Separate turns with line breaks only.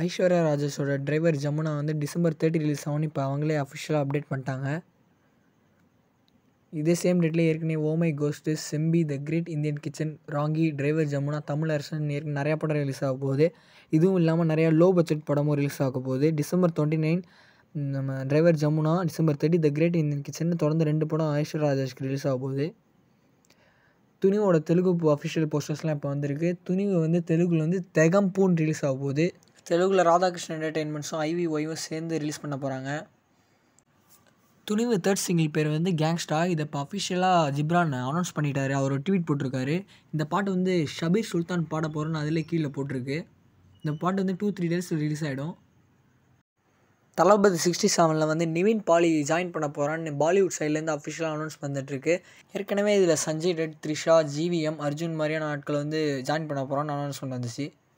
Aishwarya ராஜேஷோட driver Jamuna வந்து December thirty release ஆகும்னு இப்போ அவங்களே அஃபிஷியலாக அப்டேட் பண்ணிட்டாங்க இதே சேம் டேட்ல ஏற்கனவே oh my ghost Sembi the great Indian kitchen Raangi driver Jamuna Tamil Arasan ஏற்கனவே நிறையா படம் ரிலீஸ் ஆக போகுது இதுவும் இல்லாமல் நிறையா லோ பட்ஜெட் படமும் ரிலீஸ் ஆக போகுது டிசம்பர் டுவெண்ட்டி நைன் நம்ம driver Jamuna December thirty the great Indian kitchen தொடர்ந்து ரெண்டு படம் ஐஸ்வர்யா ராஜேஷ்க்கு ரிலீஸ் ஆக போகுது துணிவோட தெலுங்கு அஃபிஷியல் போஸ்டர்ஸ்லாம் இப்போ வந்திருக்கு துணிவு வந்து தெலுங்குல வந்து தெகம்பூன் ரிலீஸ் ஆக போகுது தெலுங்கில் ராதாகிருஷ்ணன் என்டர்டெயின்மெண்ட்ஸும் ஐவி ஒய்வும் சேர்ந்து ரிலீஸ் பண்ண போகிறாங்க துணிவு தேர்ட் சிங்கிள் பேர் வந்து கேங்ஸ்டா இதை இப்போ அஃபிஷியலாக ஜிப்ரான் அனௌன்ஸ் பண்ணிட்டாரு அவர் ஒரு ட்வீட் போட்டிருக்காரு இந்த பாட்டு வந்து ஷபீர் சுல்தான் பாட போகிறோன்னு அதிலே கீழே போட்டிருக்கு இந்த பாட்டு வந்து டூ த்ரீ டேஸ் ரிலீஸ் ஆகிடும் தளபதி சிக்ஸ்டி செவனில் வந்து நிவின் பாலி ஜாயின் பண்ண போகிறான்னு பாலிவுட் சைட்லேருந்து அஃபிஷியலாக அனௌன்ஸ் வந்துட்டுருக்கு ஏற்கனவே இதில் சஞ்சய் டட் த்ரிஷா ஜிவிஎம் அர்ஜுன் மாதிரியான ஆட்கள் வந்து ஜாயின் பண்ண போகிறான்னு அனௌன்ஸ்மெண்ட் வந்துச்சு